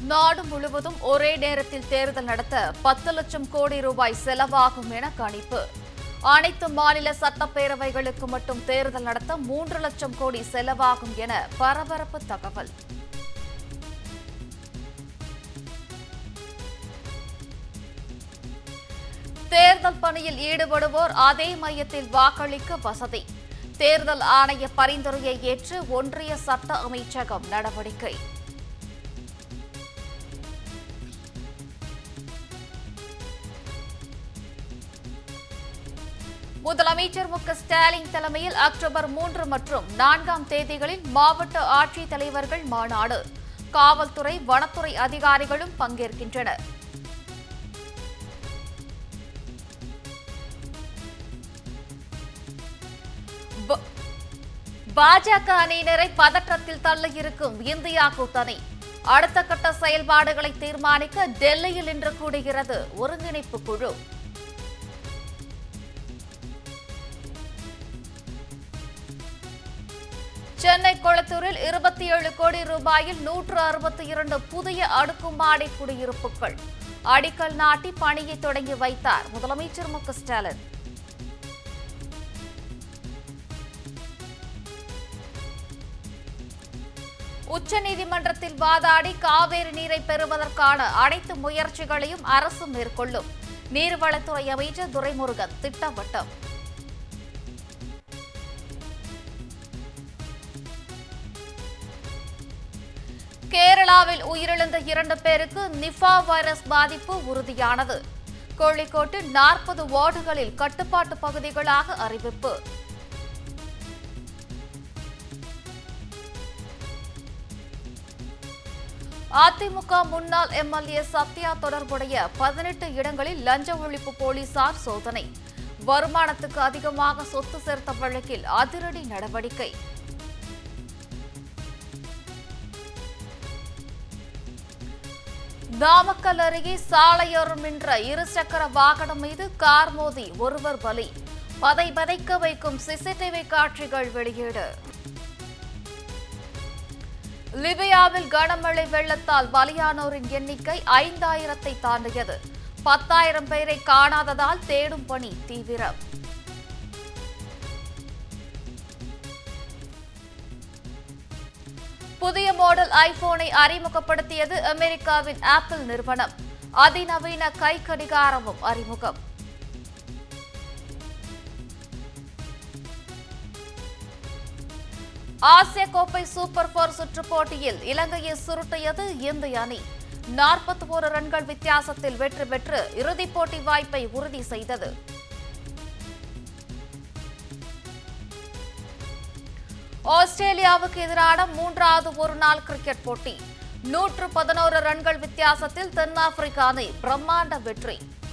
நாடு முழுவதும் ஒரே நேரத்தில் தேர்தல் நடத்த பத்து லட்சம் கோடி ரூபாய் செலவாகும் என கணிப்பு அனைத்து மாநில சட்டப்பேரவைகளுக்கு மட்டும் தேர்தல் நடத்த மூன்று லட்சம் கோடி செலவாகும் என பரபரப்பு தகவல் தேர்தல் பணியில் ஈடுபடுவோர் அதே மையத்தில் வாக்களிக்க வசதி தேர்தல் ஆணைய பரிந்துரையை ஏற்று ஒன்றிய சட்ட அமைச்சகம் நடவடிக்கை முதலமைச்சர் மு க ஸ்டாலின் தலைமையில் அக்டோபர் மூன்று மற்றும் நான்காம் தேதிகளில் மாவட்ட ஆட்சித் தலைவர்கள் மாநாடு காவல்துறை வனத்துறை அதிகாரிகளும் பங்கேற்கின்றனர் ப- பாஜக அணியினரை பதற்றத்தில் தள்ளியிருக்கும் இந்தியா கூட்டணி அடுத்த கட்ட செயல்பாடுகளை தீர்மானிக்க டெல்லியில் இன்று கூடுகிறது ஒருங்கிணைப்பு குழு சென்னை கொளத்தூரில் இருபத்தி ஏழு கோடி ரூபாயில் நூற்று அறுபத்தி இரண்டு புதிய அடுக்குமாடி குடியிருப்புகள் அடிக்கல் நாட்டி பணியை தொடங்கி வைத்தார் முதலமைச்சர் மு க ஸ்டாலின் உச்சநீதிமன்றத்தில் வாதாடி காவேரி நீரை பெறுவதற்கான அனைத்து முயற்சிகளையும் அரசு மேற்கொள்ளும் நீர்வளத்துறை அமைச்சர் துரைமுருகன் திட்டவட்டம் கேரளாவில் உயிரிழந்த இரண்டு பேருக்கு நிஃபா வைரஸ் பாதிப்பு உறுதியானது கோழிக்கோட்டில் நாற்பது வார்டுகளில் கட்டுப்பாட்டு பகுதிகளாக அறிவிப்பு அதிமுக முன்னாள் எம்எல்ஏ சத்யா தொடர்புடைய பதினெட்டு இடங்களில் லஞ்ச ஒழிப்பு போலீசார் சோதனை வருமானத்துக்கு அதிகமாக சொத்து சேர்த்த வழக்கில் அதிரடி நடவடிக்கை நாமக்கல் அருகே சாலையோரம் நின்ற இருசக்கர வாகனம் மீது கார் மோதி ஒருவர் பலி பதை பதைக்க வைக்கும் சிசிடிவி காட்சிகள் வெளியீடு லிபியாவில் கனமழை வெள்ளத்தால் பலியானோரின் எண்ணிக்கை ஐந்தாயிரத்தை தாண்டியது பத்தாயிரம் பேரை காணாததால் தேடும் பணி தீவிரம் புதிய மாடல் ஐபோனை அறிமுகப்படுத்தியது அமெரிக்காவின் ஆப்பிள் நிறுவனம் அதிநவீன கை கடிகாரமும் அறிமுகம் ஆசிய கோப்பை சூப்பர் போர் சுற்றுப் போட்டியில் இலங்கையை சுருட்டியது இந்திய அணி நாற்பத்தி ஒரு ரன்கள் வித்தியாசத்தில் வெற்றி பெற்று இறுதிப் போட்டி வாய்ப்பை உறுதி செய்தது ஆஸ்திரேலியாவுக்கு எதிரான மூன்றாவது ஒருநாள் கிரிக்கெட் போட்டி நூற்று பதினோரு ரன்கள் வித்தியாசத்தில் தென்னாப்பிரிக்க அணி பிரம்மாண்ட வெற்றி